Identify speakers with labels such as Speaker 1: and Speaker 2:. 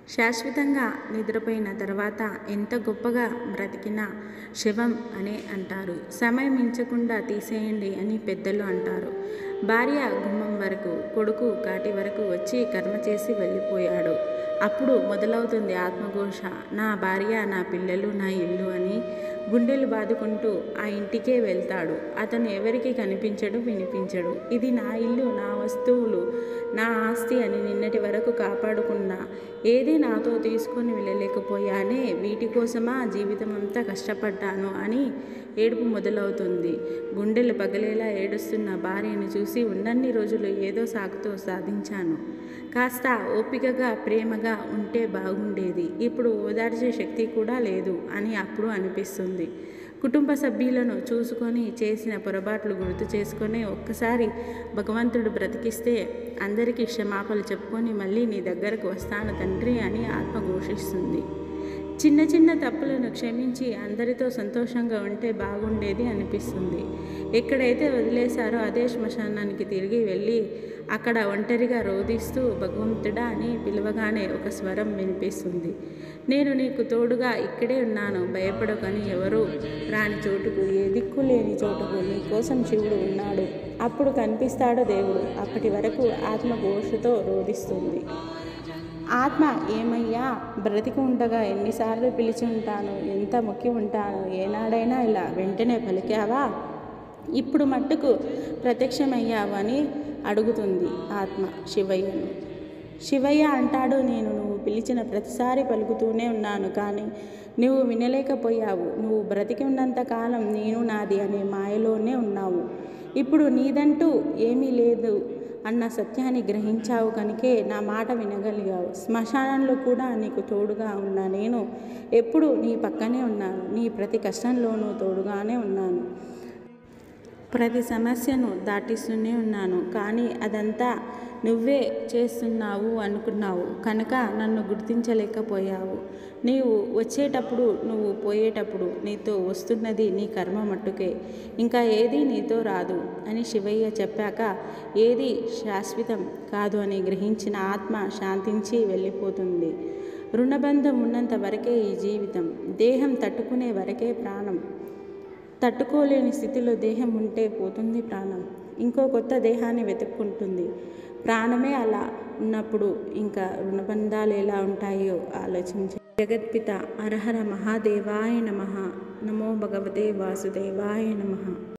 Speaker 1: శాశ్వతంగా నిద్రపోయిన తర్వాత ఎంత గొప్పగా బ్రతికినా శవం అనే అంటారు సమయం మించకుండా తీసేయండి అని పెద్దలు అంటారు భార్య గుమ్మం వరకు కొడుకు కాటి వరకు వచ్చి కర్మ చేసి వెళ్ళిపోయాడు అప్పుడు మొదలవుతుంది ఆత్మఘోష నా భార్య నా పిల్లలు నా ఇల్లు అని గుండెలు బాదుకుంటూ ఆ ఇంటికే వెళ్తాడు అతను ఎవరికి కనిపించడు వినిపించడు ఇది నా ఇల్లు నా వస్తువులు నా ఆస్తి అని నిన్నటి వరకు కాపాడుకున్నా ఏది నాతో తీసుకొని వెళ్ళలేకపోయానే వీటి కోసమా జీవితం అంతా కష్టపడ్డాను అని ఏడుపు మొదలవుతుంది గుండెలు పగలేలా ఏడుస్తున్న భార్యను చూసి ఉన్నన్ని రోజులు ఏదో సాకుతో సాధించాను కాస్త ఓపికగా ప్రేమగా ఉంటే బాగుండేది ఇప్పుడు ఓదార్చే శక్తి కూడా లేదు అని అప్పుడు అనిపిస్తుంది కుటుంబ సభ్యులను చూసుకొని చేసిన పొరపాట్లు గుర్తు చేసుకొని ఒక్కసారి భగవంతుడు బ్రతికిస్తే అందరికీ క్షమాపణలు చెప్పుకొని మళ్ళీ నీ దగ్గరకు వస్తాను తండ్రి అని ఆత్మ ఘోషిస్తుంది చిన్న చిన్న తప్పులను క్షమించి అందరితో సంతోషంగా ఉంటే బాగుండేది అనిపిస్తుంది ఎక్కడైతే వదిలేశారో అదే శ్మశానానికి తిరిగి వెళ్ళి అక్కడ ఒంటరిగా రోధిస్తూ భగవంతుడా అని పిలవగానే ఒక స్వరం వినిపిస్తుంది నేను నీకు తోడుగా ఇక్కడే ఉన్నాను భయపడకని ఎవరు రాని చోటుకు ఏ దిక్కు లేని చోటుకు నీ కోసం శివుడు ఉన్నాడు అప్పుడు కనిపిస్తాడు దేవుడు అప్పటి వరకు ఆత్మ ఘోషతో రోధిస్తుంది ఆత్మ ఏమయ్యా బ్రతికి ఉండగా ఎన్నిసార్లు పిలిచి ఉంటాను ఎంత మొక్కి ఉంటాను ఏనాడైనా ఇలా వెంటనే పలికావా ఇప్పుడు మట్టుకు ప్రత్యక్షమయ్యావని అడుగుతుంది ఆత్మ శివయ్యను శివయ్య అంటాడు నేను నువ్వు పిలిచిన ప్రతిసారి పలుకుతూనే ఉన్నాను కానీ నువ్వు వినలేకపోయావు నువ్వు బ్రతికి ఉన్నంత కాలం నేను నాది అనే మాయలోనే ఉన్నావు ఇప్పుడు నీదంటూ ఏమీ లేదు అన్న సత్యాన్ని గ్రహించావు కనుకే నా మాట వినగలిగావు శ్మశానంలో కూడా నీకు తోడుగా ఉన్నా నేను ఎప్పుడు నీ పక్కనే ఉన్నాను నీ ప్రతి కష్టంలోనూ తోడుగానే ఉన్నాను ప్రతి సమస్యను దాటిస్తూనే ఉన్నాను కానీ అదంతా నువ్వే చేస్తున్నావు అనుకున్నావు కనుక నన్ను గుర్తించలేకపోయావు నీవు వచ్చేటప్పుడు నువ్వు పోయేటప్పుడు నీతో వస్తున్నది నీ కర్మ మట్టుకే ఇంకా ఏది నీతో రాదు అని శివయ్య చెప్పాక ఏది శాశ్వతం కాదు అని గ్రహించిన ఆత్మ శాంతించి వెళ్ళిపోతుంది రుణబంధం ఉన్నంత వరకే ఈ జీవితం దేహం తట్టుకునే వరకే ప్రాణం తట్టుకోలేని స్థితిలో దేహం ఉంటే పోతుంది ప్రాణం ఇంకో కొత్త దేహాన్ని వెతుక్కుంటుంది ప్రాణమే అలా ఉన్నప్పుడు ఇంకా రుణబంధాలు ఎలా ఉంటాయో ఆలోచించి జగత్పిత అరహర మహాదేవాయ నమ నమో భగవతే వాసుదేవాయ నమ